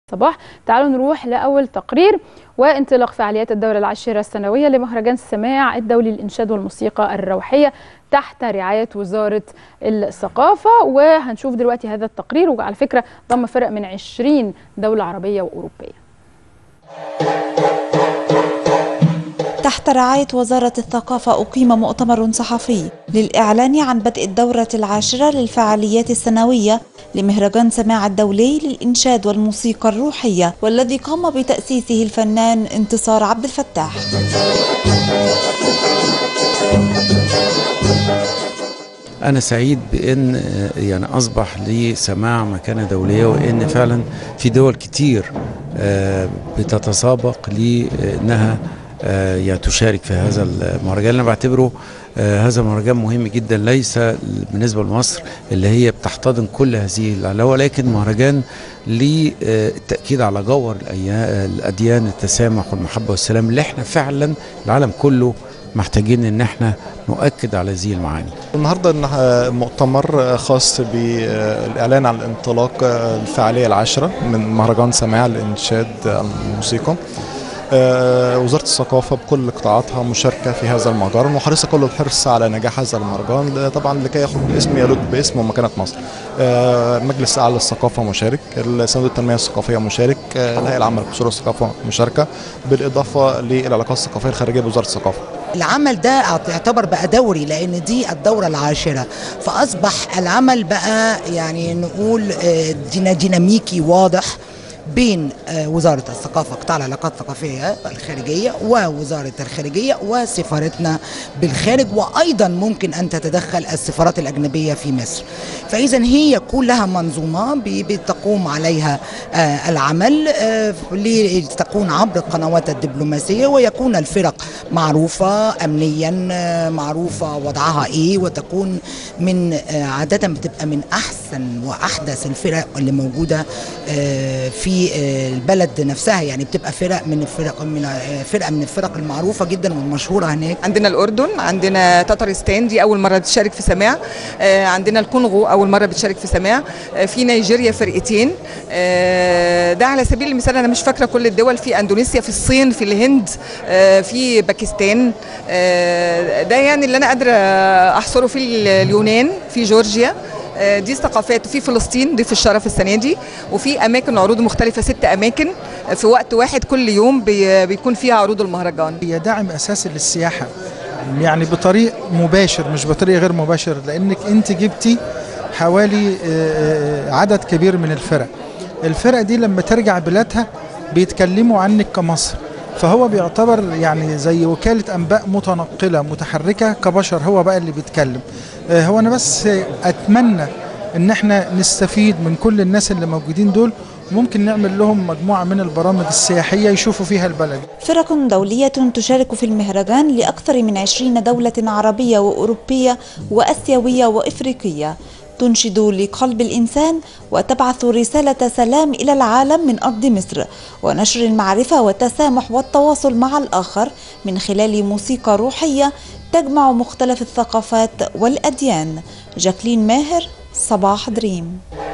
صباح تعالوا نروح لأول تقرير وانطلاق فعاليات الدورة العاشرة السنوية لمهرجان السماع الدولي للإنشاد والموسيقى الروحية تحت رعاية وزارة الثقافة وهنشوف دلوقتي هذا التقرير وعلى فكرة ضم فرق من 20 دولة عربية وأوروبية تحت رعاية وزارة الثقافة أقيم مؤتمر صحفي للإعلان عن بدء الدورة العاشرة للفعاليات السنوية لمهرجان سماع الدولي للإنشاد والموسيقى الروحية والذي قام بتأسيسه الفنان انتصار عبد الفتاح أنا سعيد بأن يعني أصبح لي سماع مكانة دولية وأن فعلا في دول كتير بتتسابق لأنها يعني تشارك في هذا المهرجان أنا بعتبره هذا المهرجان مهم جدا ليس بالنسبة لمصر اللي هي بتحتضن كل هذه العلاوة ولكن مهرجان للتأكيد على جوهر الأديان التسامح والمحبة والسلام اللي احنا فعلا العالم كله محتاجين ان احنا نؤكد على هذه المعاني النهارده مؤتمر خاص بالاعلان عن انطلاق الفعاليه العاشره من مهرجان سماع الانشاد الموسيقى وزاره الثقافه بكل قطاعاتها مشاركه في هذا المهرجان وحريصه كل الحرص على نجاح هذا المهرجان طبعا لكي ياخد اسم يلد باسم ومكانه مصر. مجلس اعلى الثقافه مشارك، صندوق التنميه الثقافيه مشارك، الهيئه العامه لقصور الثقافه مشاركه بالاضافه للعلاقات الثقافيه الخارجيه بوزاره الثقافه. العمل ده يعتبر بقى دوري لان دي الدوره العاشره فاصبح العمل بقى يعني نقول ديناميكي واضح بين وزارة الثقافة قطاع العلاقات الثقافية الخارجية ووزارة الخارجية وسفارتنا بالخارج وأيضا ممكن أن تتدخل السفارات الأجنبية في مصر فإذا هي كلها منظومة بتقوم عليها العمل لتكون عبر القنوات الدبلوماسية ويكون الفرق معروفة أمنيا معروفة وضعها إيه وتكون من عادة بتبقى من أحسن وأحدث الفرق اللي موجودة في البلد نفسها يعني بتبقى فرق من الفرق من فرقه من الفرق المعروفه جدا والمشهوره هناك عندنا الاردن عندنا تترستان دي اول مره تشارك في سماع عندنا الكونغو اول مره بتشارك في سماع في نيجيريا فرقتين ده على سبيل المثال انا مش فاكره كل الدول في اندونيسيا في الصين في الهند في باكستان ده يعني اللي انا قادره احصره في اليونان في جورجيا دي ثقافات وفي فلسطين ضيف الشرف السنه دي وفي اماكن عروض مختلفه ست اماكن في وقت واحد كل يوم بيكون فيها عروض المهرجان هي دعم اساسي للسياحه يعني بطريق مباشر مش بطريق غير مباشر لانك انت جبتي حوالي عدد كبير من الفرق الفرق دي لما ترجع بلادها بيتكلموا عنك كمصر فهو بيعتبر يعني زي وكالة أنباء متنقلة متحركة كبشر هو بقى اللي بيتكلم هو أنا بس أتمنى إن احنا نستفيد من كل الناس اللي موجودين دول ممكن نعمل لهم مجموعة من البرامج السياحية يشوفوا فيها البلد فرق دولية تشارك في المهرجان لأكثر من عشرين دولة عربية وأوروبية وأسيوية وإفريقية تنشد لقلب الإنسان وتبعث رسالة سلام إلى العالم من أرض مصر ونشر المعرفة والتسامح والتواصل مع الآخر من خلال موسيقى روحية تجمع مختلف الثقافات والأديان جاكلين ماهر صباح دريم